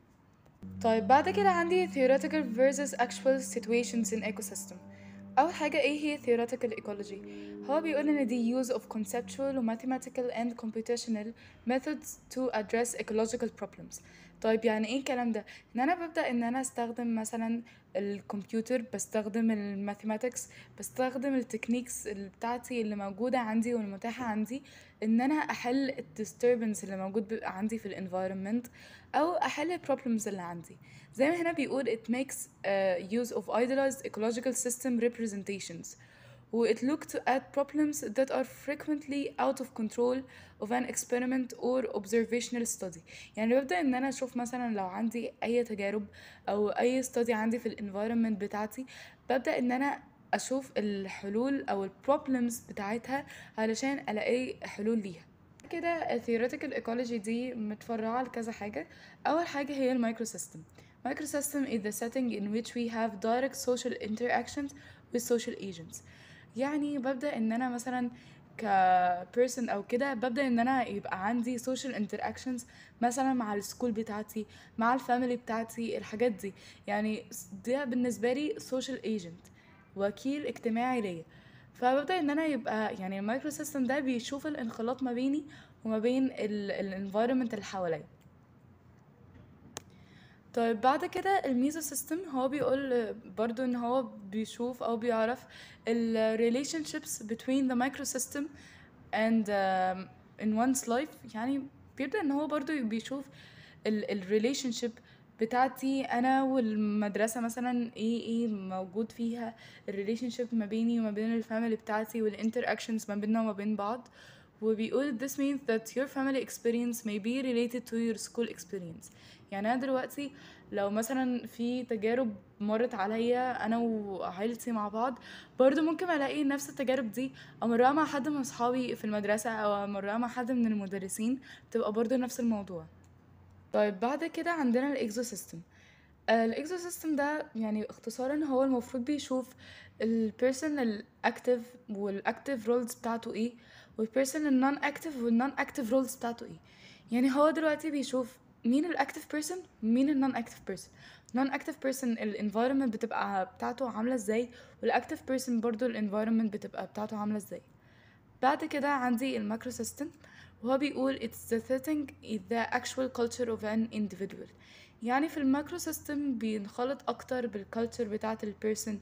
طيب بعد كده عندي theoretical versus actual situations in ecosystem أول حاجة إيه هي theoretical ecology هو بيقول إن دي use of conceptual و mathematical and computational methods to address ecological problems طيب يعني ايه الكلام ده ان انا ببدا ان انا استخدم مثلا الكمبيوتر بستخدم الماثيماتكس بستخدم التكنيكس بتاعتي اللي موجوده عندي والمتاحه عندي ان انا احل الديستربنس اللي موجود بيبقى عندي في الانفايرمنت او احل البروبلمز اللي عندي زي ما هنا بيقول it makes uh, use of idealized ecological system representations و it look to at problems that are frequently out of control of an experiment or observational study يعني ببدأ ان انا اشوف مثلا لو عندي اي تجارب او اي study عندي في الانفايرمنت بتاعتي ببدأ ان انا اشوف الحلول او البروبلمز بتاعتها علشان الاقي حلول ليها كده الثيوريتيكال ايكولوجي دي متفرعة لكذا حاجة أول حاجة هي المايكرو سيستم Microsystem is the setting in which we have direct social interactions with social agents يعني ببدأ ان انا مثلا ك person او كده ببدأ ان انا يبقى عندي social interactions مثلا مع السكول بتاعتي مع الفاميلي بتاعتي الحاجات دي يعني ده بالنسبة لي social agent وكيل اجتماعي ليا فببدأ ان انا يبقى يعني المايكرو سيستم ده بيشوف الانخلاط ما بيني وما بين الانفايرمنت اللي حواليا طيب بعد كده الميزو سيستم هو بيقول برضو ان هو بيشوف او بيعرف ال relationships between the microsystem and um, in one's life يعني بيبدأ ان هو برضو بيشوف ال ال relationship بتاعتي انا والمدرسة مثلا ايه ايه موجود فيها ال relationship ما بيني وما بين الفاميلي بتاعتي والinteractions ما بيننا وما بين بعض وبيقول this means that your family experience may be related to your school experience يعني انا دلوقتي لو مثلا في تجارب مرت عليا انا وعيلتي مع بعض برضو ممكن الاقي نفس التجارب دي امرها مع حد من اصحابي في المدرسة او امرها مع حد من المدرسين تبقى برضو نفس الموضوع طيب بعد كده عندنا الاكزو سيستم الاكزو سيستم ده يعني اختصارا هو المفروض بيشوف البيرسون الاكتف والاكتف رولز بتاعته ايه والبيرسون النون اكتف والنون اكتف رولز بتاعته ايه يعني هو دلوقتي بيشوف مين الاكتف بيرسون مين النون اكتف بيرسون نون اكتف بيرسون الانفايرمنت بتبقى بتاعته عامله ازاي والاكتف بيرسون برضو الانفايرمنت بتبقى بتاعته عامله ازاي بعد كده عندي الماكرو سيستم وهو بيقول it's the setting is the actual culture of an individual يعني في الماكرو سيستم بينخلط اكتر بالكالتشر بتاعت البيرسون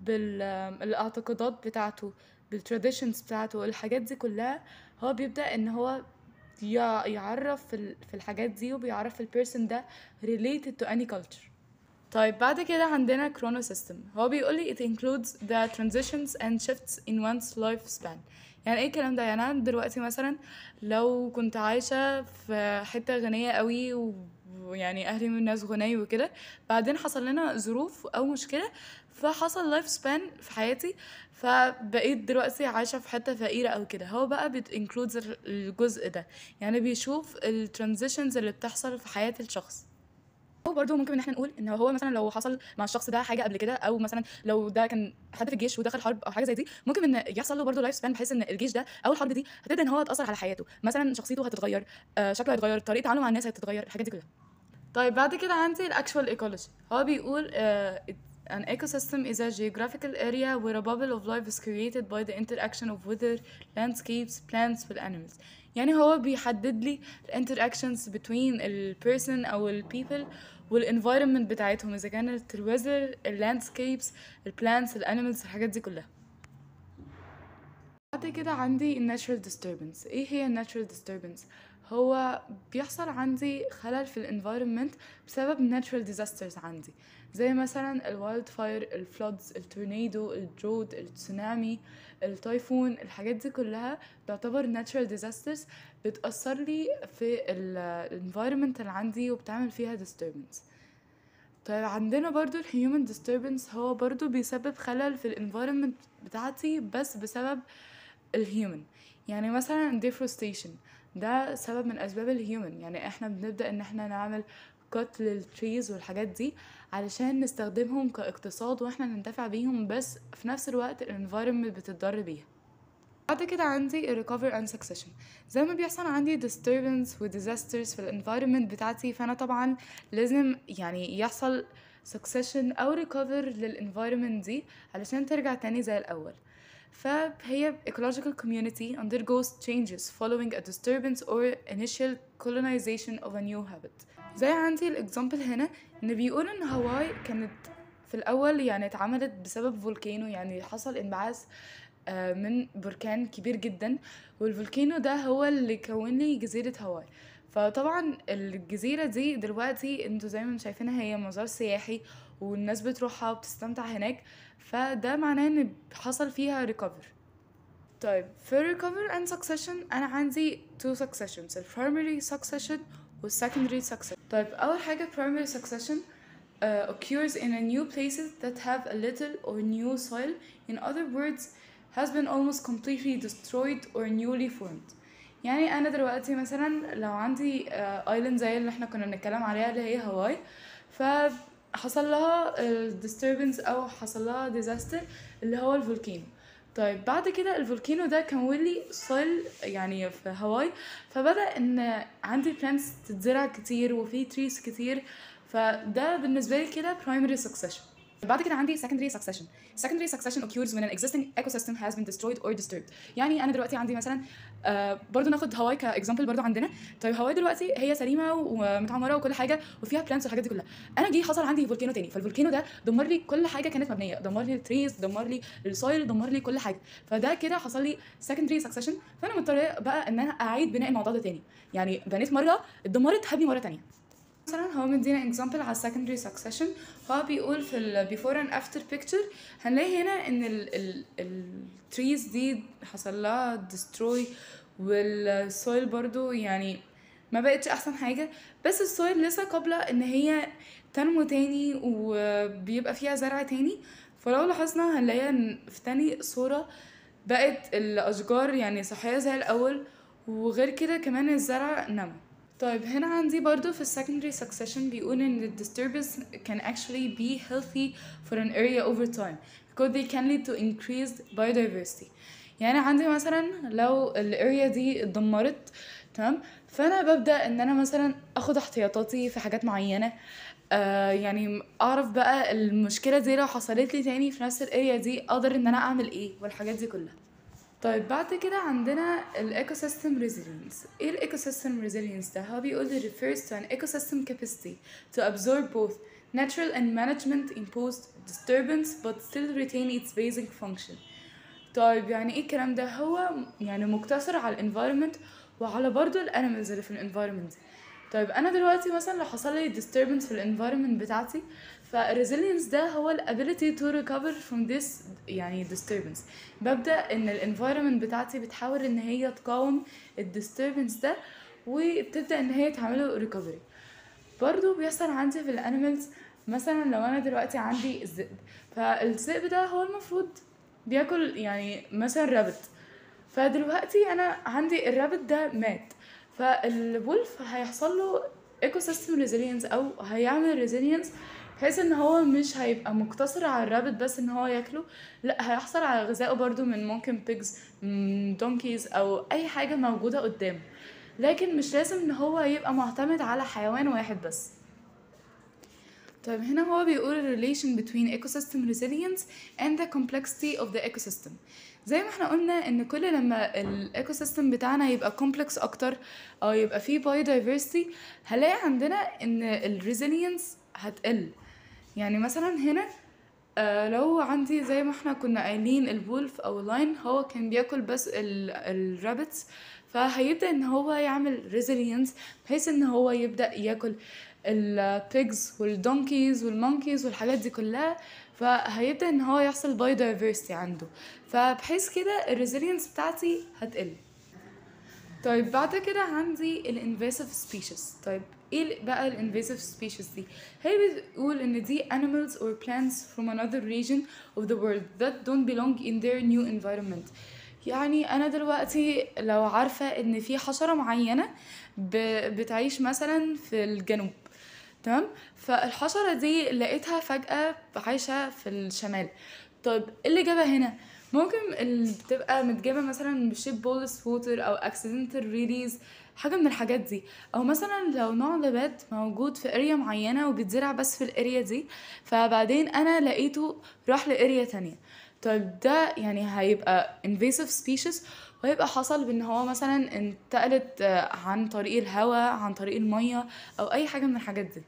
بالاعتقادات بتاعته بالتراديشنز بتاعته الحاجات دي كلها هو بيبدأ ان هو يعرف في في الحاجات دي وبيعرف البيرسون ده related to any culture طيب بعد كده عندنا كرونو سيستم هو بيقول لي it includes the transitions and shifts in one's lifespan يعني ايه الكلام ده يعني انا دلوقتي مثلا لو كنت عايشه في حته غنيه قوي ويعني اهلي من ناس غني وكده بعدين حصل لنا ظروف او مشكله فحصل لايف سبان في حياتي فبقيت دلوقتي عايشه في حته فقيره او كده هو بقى بتنكلودز الجزء ده يعني بيشوف الترانزيشنز اللي بتحصل في حياه الشخص او برضه ممكن ان احنا نقول ان هو مثلا لو حصل مع الشخص ده حاجه قبل كده او مثلا لو ده كان حد في الجيش ودخل حرب او حاجه زي دي ممكن ان يحصل له برضه لايف سبان بحيث ان الجيش ده او الحرب دي هتبدا ان هو تاثر على حياته مثلا شخصيته هتتغير آه شكله هيتغير طريقه تعامله مع الناس هتتغير الحاجات دي كلها طيب بعد كده عندي الاكشوال ايكولوجي هو بيقول uh, an ecosystem is a geographical area where a bubble of life is created by the interaction of weather, landscapes, plants and animals يعني هو بيحدد لي ال interactions between ال person أو ال people وال environment بتاعتهم إذا كانت ال weather, ال landscapes, ال plants, ال animals الحاجات دي كلها بعد كده عندي ال natural disturbance ايه هي ال natural disturbance هو بيحصل عندي خلل في ال environment بسبب natural disasters عندي زي مثلا ال wildfire ال floods التورنيدو الدرود التسونامي التايفون الحاجات دي كلها تعتبر natural disasters بتأثر لي في ال environment اللي عندي وبتعمل فيها disturbance طيب عندنا برضو ال human disturbance هو برضو بيسبب خلل في ال environment بتاعتي بس بسبب الهيومن يعني مثلا deforestation ده سبب من اسباب الهيومن يعني احنا بنبدا ان احنا نعمل كت للتريز والحاجات دي علشان نستخدمهم كاقتصاد واحنا ننتفع بيهم بس في نفس الوقت الانفايرمنت بتتضر بيها بعد كده عندي recover and succession زي ما بيحصل عندي disturbance و disasters في الانفايرمنت بتاعتي فانا طبعا لازم يعني يحصل succession او recover للانفايرمنت دي علشان ترجع تاني زي الاول فهي ecological community undergoes changes following a disturbance or initial colonization of a new habit زي عندي الاكزامبل هنا ان بيقول ان هاواي كانت في الاول يعني اتعملت بسبب فولكانو يعني حصل انبعاث آه، من بركان كبير جدا والفولكانو ده هو اللي كون لي جزيرة هاواي فطبعا الجزيرة دي دلوقتي انتوا زي ما شايفينها هي مزار سياحي والناس بتروحها وبتستمتع هناك فده معناه ان حصل فيها recover طيب في recover and succession انا عندي two successions ال primary succession وال secondary succession طيب اول حاجة primary succession uh, occurs in a new places that have a little or new soil in other words has been almost completely destroyed or newly formed يعني انا دلوقتي مثلا لو عندي ايلاند زي اللي احنا كنا بنتكلم عليها اللي هي هاواي فحصل لها disturbance او حصل لها disaster اللي هو الفولكينو طيب بعد كده الفولكينو ده كون لي سويل يعني في هاواي فبدا ان عندي plants تتزرع كتير وفي trees كتير فده بالنسبه لي كده primary succession بعد كده عندي secondary succession secondary succession occurs when an existing ecosystem has been destroyed or disturbed يعني انا دلوقتي عندي مثلا آه برضو ناخد هاواي كاكزامبل برضو عندنا طيب هاواي دلوقتي هي سليمه ومتعمره وكل حاجه وفيها بلانتس والحاجات دي كلها انا جه حصل عندي فولكانو تاني فالفولكانو ده دمر لي كل حاجه كانت مبنيه دمر لي التريز دمر لي السويل دمر لي كل حاجه فده كده حصل لي secondary succession فانا مضطره بقى ان انا اعيد بناء الموضوع ده تاني يعني بنيت مره اتدمرت هبني مره تانيه مثلا هو مدينا اكزامبل على secondary succession هو بيقول في ال before and after picture هنلاقي هنا ان ال ال ال trees دي حصل لها destroy والسويل برضو يعني ما بقتش احسن حاجة بس السويل لسه قابلة ان هي تنمو تاني وبيبقى فيها زرع تاني فلو لاحظنا هنلاقيها ان في تاني صورة بقت الاشجار يعني صحية زي الاول وغير كده كمان الزرع نمو طيب هنا عندي برضو في ال secondary succession بيقول ان ال disturbance can actually be healthy for an area over time because they can lead to increased biodiversity يعني عندي مثلا لو الاريا دي اتدمرت تمام فانا ببدا ان انا مثلا اخد احتياطاتي في حاجات معينه آه يعني اعرف بقى المشكله دي لو حصلت لي تاني في نفس الاريا دي اقدر ان انا اعمل ايه والحاجات دي كلها طيب بعد كده عندنا الايكو سيستم ريزيلينس ايه الايكو سيستم ريزيلينس ده هو بيقول it refers to an ecosystem capacity to absorb both natural and management imposed disturbance but still retain its basic function طيب يعني ايه الكلام ده هو يعني مقتصر على الانفايرمنت وعلى برضو الانيمالز اللي في الانفايرمنت طيب انا دلوقتي مثلا لو حصل لي disturbance في الانفايرمنت بتاعتي فالريزيلينس ده هو ال ability to recover from this يعني disturbance ببدأ ان الانفايرمنت بتاعتي بتحاول ان هي تقاوم الديستربنس ده وبتبدأ ان هي تعمله recovery برضو بيحصل عندي في الانيمالز مثلا لو انا دلوقتي عندي الذئب فالذئب ده هو المفروض بياكل يعني مثلا رابت فدلوقتي انا عندي الرابت ده مات فالولف هيحصل له ايكو سيستم ريزيلينس او هيعمل ريزيلينس بحيث ان هو مش هيبقى مقتصر على الرابت بس ان هو ياكله لا هيحصل على غذائه برضو من ممكن بيجز دونكيز او اي حاجه موجوده قدامه لكن مش لازم ان هو يبقى معتمد على حيوان واحد بس طيب هنا هو بيقول ال relation between ecosystem resilience and the complexity of the ecosystem زي ما احنا قلنا ان كل لما الايكو سيستم بتاعنا يبقى كومبلكس اكتر او يبقى فيه biodiversity هنلاقي عندنا ان الريزيلينس هتقل يعني مثلا هنا آه لو عندي زي ما احنا كنا قايلين الولف او اللاين هو كان بياكل بس الرابتس فهيبدا ان هو يعمل ريزيلينس بحيث ان هو يبدا ياكل البيجز والدونكيز والمونكيز والحاجات دي كلها فهيبدا ان هو يحصل biodiversity عنده فبحيث كده الريزيلينس بتاعتي هتقل طيب بعد كده عندي الانفيسيف سبيشيز طيب ايه بقى الانفيسيف سبيشيز دي هي بتقول ان دي animals or plants from another region of the world that don't belong in their new environment يعني انا دلوقتي لو عارفه ان في حشره معينه بتعيش مثلا في الجنوب تمام فالحشره دي لقيتها فجاه عايشه في الشمال طيب ايه اللي جابها هنا ممكن اللي بتبقى متجابة مثلا بشيب بولس ووتر او اكسيدنتال ريليز حاجة من الحاجات دي او مثلا لو نوع نبات موجود في اريا معينة وبيتزرع بس في الاريا دي فبعدين انا لقيته راح لاريا تانية طيب ده يعني هيبقى invasive species وهيبقى حصل بان هو مثلا انتقلت عن طريق الهواء عن طريق المية او اي حاجة من الحاجات دي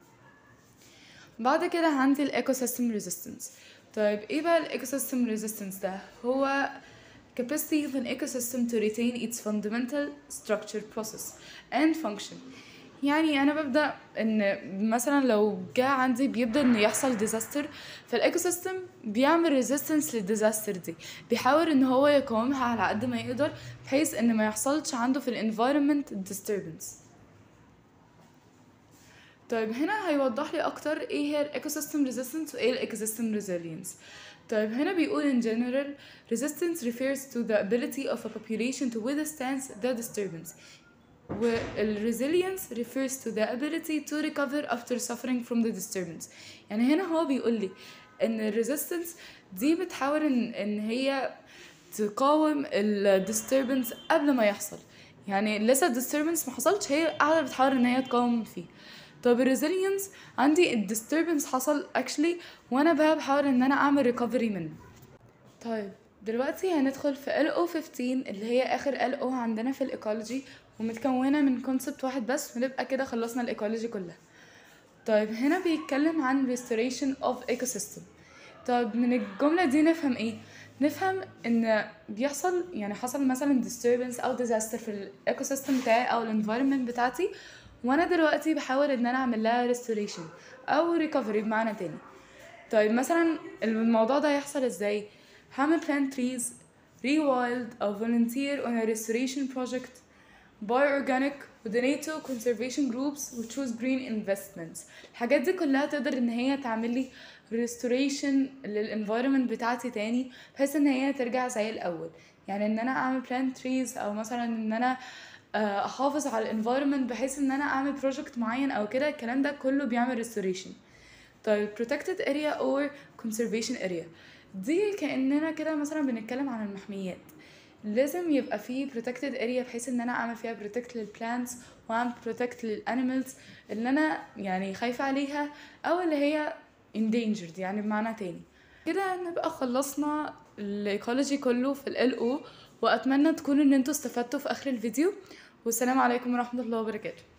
بعد كده عندي الايكو سيستم ريزيستنس طيب ايه بقى الايكو سيستم ريزيستنس ده هو capacity of an ecosystem to retain its fundamental structure process and function يعني انا ببدا ان مثلا لو جه عندي بيبدا انه يحصل ديزاستر فالايكو سيستم بيعمل ريزيستنس للديزاستر دي بيحاول ان هو يقاومها على قد ما يقدر بحيث ان ما يحصلش عنده في الانفايرمنت disturbance طيب هنا هيوضح لي اكتر ايه هي الايكو سيستم ريزيستنس وايه الايكو سيستم ريزيلينس طيب هنا بيقول in general resistance refers to the ability of a population to withstand the disturbance والresilience refers to the ability to recover after suffering from the disturbance يعني هنا هو بيقول لي ان الريزيستنس دي بتحاول ان, إن هي تقاوم ال disturbance قبل ما يحصل يعني لسه ال disturbance ما حصلش هي قاعدة بتحاول ان هي تقاوم فيه طب الريزيلينس عندي الديستربنس حصل اكشلي وانا بقى بحاول ان انا اعمل ريكفري منه طيب دلوقتي هندخل في LO15 اللي هي اخر LO عندنا في الايكولوجي ومتكونه من كونسبت واحد بس ونبقى كده خلصنا الايكولوجي كلها طيب هنا بيتكلم عن restoration of ecosystem طيب من الجملة دي نفهم ايه نفهم ان بيحصل يعني حصل مثلا disturbance او disaster في الايكو سيستم بتاعي او الانفايرمنت بتاعتي وانا دلوقتي بحاول ان انا اعمل لها restoration او recovery بمعنى تاني طيب مثلا الموضوع ده هيحصل ازاي هعمل plant trees rewild او volunteer on a restoration project buy organic ودonate to conservation groups و choose green investments الحاجات دي كلها تقدر ان هي تعمل لي restoration للانفايرمنت بتاعتي تاني بحيث ان هي ترجع زي الاول يعني ان انا اعمل plant trees او مثلا ان انا احافظ على الانفايرمنت بحيث ان انا اعمل بروجكت معين او كده الكلام ده كله بيعمل restoration طيب protected area or conservation area دي كاننا كده مثلا بنتكلم عن المحميات لازم يبقى في protected area بحيث ان انا اعمل فيها protect للplants واعمل protect للانيمالز اللي انا يعني خايفه عليها او اللي هي endangered يعني بمعنى تاني كده نبقى خلصنا الايكولوجي كله في ال LO واتمنى تكونوا ان انتوا استفدتوا في اخر الفيديو والسلام عليكم ورحمه الله وبركاته